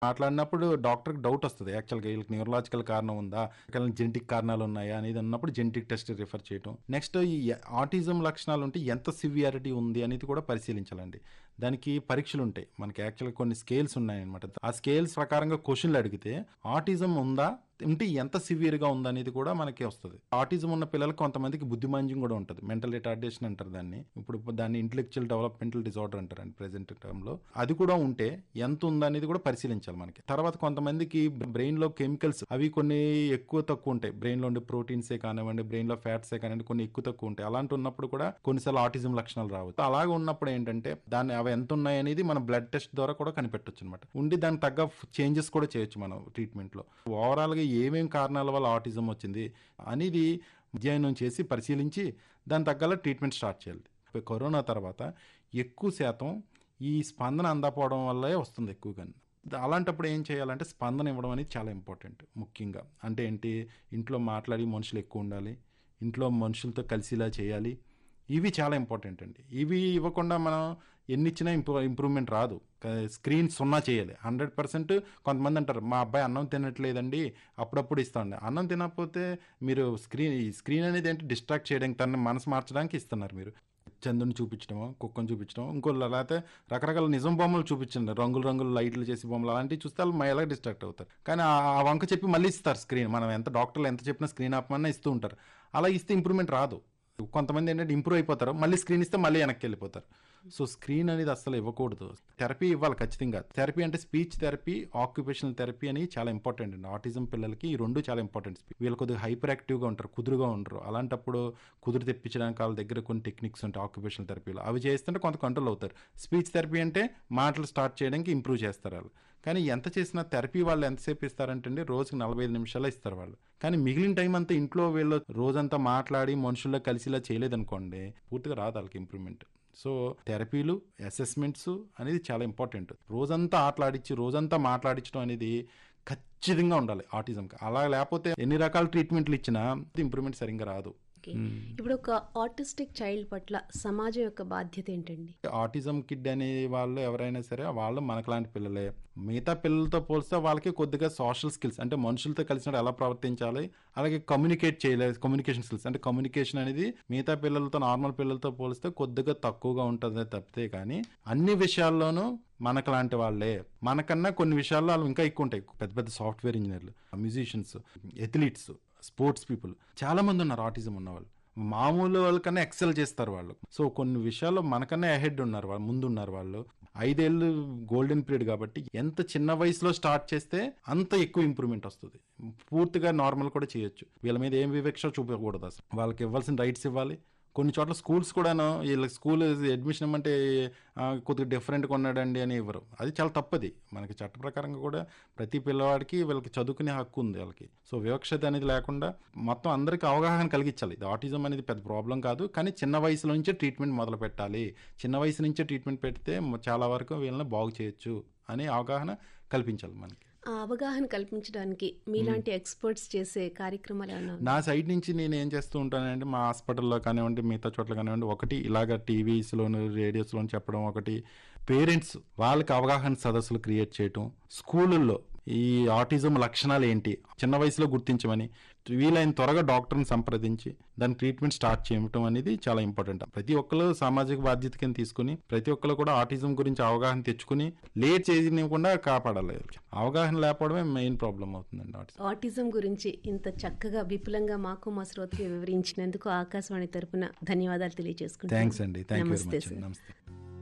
మాట్లాడినప్పుడు డాక్టర్కి డౌట్ వస్తుంది యాక్చువల్గా వీళ్ళకి న్యూరలాజికల్ కారణం ఉందా జెనెటిక్ కారణాలు ఉన్నాయా అనేది అన్నప్పుడు జెనెటిక్ టెస్ట్ రిఫర్ చేయటం నెక్స్ట్ ఈ ఆటిజం లక్షణాలు ఉంటే ఎంత సివియారిటీ ఉంది అనేది కూడా పరిశీలించాలండి దానికి పరీక్షలు ఉంటాయి మనకి యాక్చువల్గా కొన్ని స్కేల్స్ ఉన్నాయన్నమాట ఆ స్కేల్స్ ప్రకారంగా క్వశ్చన్లు అడిగితే ఆటిజం ఉందా ఉంటే ఎంత సివియర్గా ఉందా అనేది కూడా మనకి వస్తుంది ఆటిజం ఉన్న పిల్లలకు కొంతమందికి బుద్ధిమాంద్యం కూడా ఉంటుంది మెంటల్ రిటార్డేషన్ అంటారు దాన్ని ఇప్పుడు దాన్ని ఇంటలెక్చువల్ డెవలప్మెంటల్ డిజార్డర్ అంటారు అండి ప్రెసెంట్ టైంలో అది కూడా ఉంటే ఎంత ఉందా అనేది కూడా పరిశీలించాలి మనకి తర్వాత కొంతమందికి బ్రెయిన్ లో కెమికల్స్ అవి కొన్ని ఎక్కువ తక్కువ ఉంటాయి బ్రెయిన్ లో ఉండే ప్రోటీన్సే కానివ్వండి బ్రెయిన్ లో ఫ్యాట్సే కానివ్వండి కొన్ని ఎక్కువ తక్కువ ఉంటాయి అలాంటి ఉన్నప్పుడు కూడా కొన్నిసార్లు ఆటిజం లక్షణాలు రావచ్చు అలాగే ఉన్నప్పుడు ఏంటంటే దాన్ని అవి ఎంత ఉన్నాయి అనేది మనం బ్లడ్ టెస్ట్ ద్వారా కూడా కనిపెట్టొచ్చు అనమాట ఉండి దానికి తగ్గ చేంజెస్ కూడా చేయొచ్చు మనం ట్రీట్మెంట్ లో ఓవరాల్ గా ఏమేం కారణాల వల్ల ఆటిజం వచ్చింది అనేది అధ్యయనం చేసి పరిశీలించి దాని తగ్గల ట్రీట్మెంట్ స్టార్ట్ చేయాలి ఇప్పుడు కరోనా తర్వాత ఎక్కువ శాతం ఈ స్పందన అందకపోవడం వల్లే వస్తుంది ఎక్కువగా అలాంటప్పుడు ఏం చేయాలంటే స్పందన ఇవ్వడం అనేది చాలా ఇంపార్టెంట్ ముఖ్యంగా అంటే ఏంటి ఇంట్లో మాట్లాడి మనుషులు ఎక్కువ ఉండాలి ఇంట్లో మనుషులతో కలిసిలా చేయాలి ఇవి చాలా ఇంపార్టెంట్ అండి ఇవి ఇవ్వకుండా మనం ఎన్ని ఇచ్చినా ఇంప్రూ ఇంప్రూవ్మెంట్ రాదు స్క్రీన్ సున్నా చేయాలి హండ్రెడ్ పర్సెంట్ కొంతమంది అంటారు మా అబ్బాయి అన్నం తినట్లేదండి అప్పుడప్పుడు ఇస్తాండి అన్నం తినకపోతే మీరు స్క్రీన్ ఈ స్క్రీన్ అనేది ఏంటి డిస్ట్రాక్ట్ చేయడానికి తన మనసు మార్చడానికి ఇస్తున్నారు మీరు చంద్రుని చూపించడము కుక్కను చూపించడం ఇంకో లేకపోతే రకరకాల నిజం బొమ్మలు చూపించండి రంగులు రంగులు లైట్లు చేసి బొమ్మలు అలాంటివి చూస్తే వాళ్ళు ఎలా డిస్ట్రాక్ట్ అవుతారు కానీ ఆ ఆ వంక చెప్పి మళ్ళీ ఇస్తారు స్క్రీన్ మనం ఎంత డాక్టర్లు ఎంత చెప్పినా స్క్రీన్ ఆపమన్నా ఇస్తూ ఉంటారు అలా ఇస్తే ఇంప్రూవ్మెంట్ రాదు కొంతమంది ఏంటంటే ఇంప్రూవ్ అయిపోతారు మళ్ళీ స్క్రీన్ ఇస్తే మళ్ళీ వెనక్కి వెళ్ళిపోతారు సో స్క్రీన్ అనేది అసలు ఇవ్వకూడదు థెరపీ ఇవ్వాలి ఖచ్చితంగా థెరపీ అంటే స్పీచ్ థెరపీ ఆక్యుపేషనల్ థెరపీ అని చాలా ఇంపార్టెంట్ అండి ఆటిజం పిల్లలకి ఈ రెండు చాలా ఇంపార్టెంట్ వీళ్ళు కొద్దిగా హైపర్ యాక్టివ్గా ఉంటారు కుదురుగా ఉంటారు అలాంటప్పుడు కుదురు తెప్పించడానికి వాళ్ళ దగ్గర కొన్ని టెక్నిక్స్ ఉంటాయి ఆక్యుపేషనల్ థెరపీలో అవి చేస్తుంటే కొంత కంట్రోల్ అవుతారు స్పీచ్ థెరపీ అంటే మాటలు స్టార్ట్ చేయడానికి ఇంప్రూవ్ చేస్తారు వాళ్ళు కానీ ఎంత చేసినా థెరపీ వాళ్ళు ఎంతసేపు ఇస్తారంటే అండి రోజుకి నలభై ఐదు నిమిషాలు ఇస్తారు వాళ్ళు కానీ మిగిలిన టైం అంతా ఇంట్లో వీళ్ళు రోజంతా మాట్లాడి మనుషుల్లో కలిసిలా చేయలేదనుకోండి పూర్తిగా రాదు వాళ్ళకి ఇంప్రూవ్మెంట్ సో థెరపీలు అసెస్మెంట్స్ అనేది చాలా ఇంపార్టెంట్ రోజంతా ఆటలాడించి రోజంతా మాట్లాడించడం అనేది ఖచ్చితంగా ఉండాలి ఆటిజంకి అలా లేకపోతే ఎన్ని రకాల ట్రీట్మెంట్లు ఇచ్చినా ఇంప్రూవ్మెంట్ సరిగ్గా రాదు ఓకే. ఇప్పుడు ఒక ఆటిస్టిక్ చైల్డ్ పట్ల సమాజం యొక్క బాధ్యత ఏంటండి ఆటిజం కిడ్ అనే వాళ్ళు ఎవరైనా సరే వాళ్ళు మనకులాంటి పిల్లలే మిగతా పిల్లలతో పోలిస్తే వాళ్ళకి కొద్దిగా సోషల్ స్కిల్స్ అంటే మనుషులతో కలిసినప్పుడు ఎలా ప్రవర్తించాలి అలాగే కమ్యూనికేట్ చేయలేదు కమ్యూనికేషన్ స్కిల్స్ అంటే కమ్యూనికేషన్ అనేది మిగతా పిల్లలతో నార్మల్ పిల్లలతో పోలిస్తే కొద్దిగా తక్కువగా ఉంటుంది తప్పితే కానీ అన్ని విషయాల్లోనూ మనకు లాంటి వాళ్ళే మనకన్నా కొన్ని విషయాల్లో వాళ్ళు ఇంకా ఎక్కువ ఉంటాయి పెద్ద పెద్ద సాఫ్ట్వేర్ ఇంజనీర్లు మ్యూజిషియన్స్ ఎథ్లీట్స్ స్పోర్ట్స్ పీపుల్ చాలా మంది ఉన్నారు ఆటిజం ఉన్నవాళ్ళు మామూలు వాళ్ళకన్నా ఎక్సెల్ చేస్తారు వాళ్ళు సో కొన్ని విషయాల్లో మనకన్నా అహెడ్ ఉన్నారు వాళ్ళు ముందు ఉన్నారు వాళ్ళు ఐదేళ్ళు గోల్డెన్ పీరియడ్ కాబట్టి ఎంత చిన్న వయసులో స్టార్ట్ చేస్తే అంత ఎక్కువ ఇంప్రూవ్మెంట్ వస్తుంది పూర్తిగా నార్మల్ కూడా చేయొచ్చు వీళ్ళ మీద ఏం వివక్ష చూపకూడదు అసలు వాళ్ళకి ఇవ్వాల్సిన రైట్స్ ఇవ్వాలి కొన్ని చోట్ల స్కూల్స్ కూడాను వీళ్ళకి స్కూల్ అడ్మిషన్ ఇవ్వమంటే ఆ, కొద్దిగా డిఫరెంట్గా ఉన్నాడండి అని ఇవ్వరు అది చాలా తప్పది మనకి చట్ట ప్రకారంగా కూడా ప్రతి పిల్లవాడికి వీళ్ళకి చదువుకునే హక్కు ఉంది వాళ్ళకి సో వివక్షత అనేది లేకుండా మొత్తం అందరికీ అవగాహన కలిగించాలి ఇది ఆటిజం అనేది పెద్ద ప్రాబ్లం కాదు కానీ చిన్న వయసు నుంచే ట్రీట్మెంట్ మొదలు పెట్టాలి చిన్న వయసు నుంచే ట్రీట్మెంట్ పెడితే మ- చాలా వరకు వీళ్ళని బాగు చేయొచ్చు అని అవగాహన కల్పించాలి మనకి ఆ అవగాహన కల్పించడానికి మీలాంటి ఎక్స్పర్ట్స్ చేసే కార్యక్రమాలు ఏమైనా ఉన్నాయా? నా సైడ్ నుంచి నేను ఏం చేస్తూ ఉంటానంటే మా హాస్పిటల్లో కానివ్వండి మిగతా చోట్ల కానివ్వండి ఒకటి ఇలాగ టీవీస్లోను రేడియోస్లోను చెప్పడం ఒకటి పేరెంట్స్ వాళ్ళకి అవగాహన సదస్సులు క్రియేట్ చేయటం స్కూళ్ళల్లో ఈ ఆటిజం లక్షణాలు ఏంటి చిన్న వయసులో గుర్తించమని వీలైన త్వరగా డాక్టర్ని సంప్రదించి దాని ట్రీట్మెంట్ స్టార్ట్ చేయటం అనేది చాలా ఇంపార్టెంట్ ప్రతి ఒక్కరు సామాజిక బాధ్యత కింద తీసుకుని ప్రతి ఒక్కరు కూడా ఆటిజం గురించి అవగాహన తెచ్చుకుని లేట్ చేయనివ్వకుండా కాపాడాలి అవగాహన లేకపోవడమే మెయిన్ ప్రాబ్లం అవుతుందండి ఆటిజం ఆటిజం గురించి ఇంత చక్కగా విపులంగా మాకు మా శ్రోతకి వివరించినందుకు ఆకాశవాణి తరపున ధన్యవాదాలు తెలియజేసుకుంటాను థ్యాంక్స్ అండి థ్యాంక్ యూ వెరీ నమస్తే మచ్ సార్. నమస్తే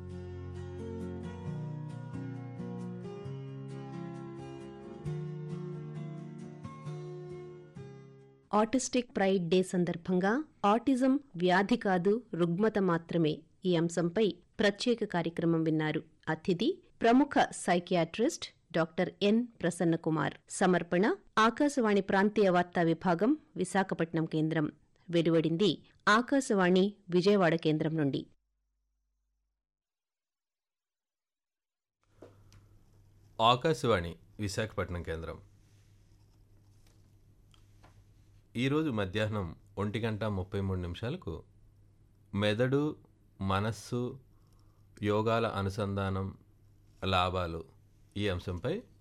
ఆటిస్టిక్ ప్రైడ్ డే సందర్భంగా ఆటిజం వ్యాధి కాదు రుగ్మత మాత్రమే ఈ అంశంపై ప్రత్యేక కార్యక్రమం విన్నారు అతిథి ప్రముఖ సైకియాట్రిస్ట్ డాక్టర్ ఎన్ ప్రసన్నకుమార్ సమర్పణ ఆకాశవాణి ప్రాంతీయ వార్తా విభాగం విశాఖపట్నం కేంద్రం వెలువడింది ఆకాశవాణి విజయవాడ కేంద్రం నుండి ఆకాశవాణి విశాఖపట్నం కేంద్రం ఈరోజు మధ్యాహ్నం ఒంటి గంట ముప్పై మూడు నిమిషాలకు మెదడు మనస్సు యోగాల అనుసంధానం లాభాలు ఈ అంశంపై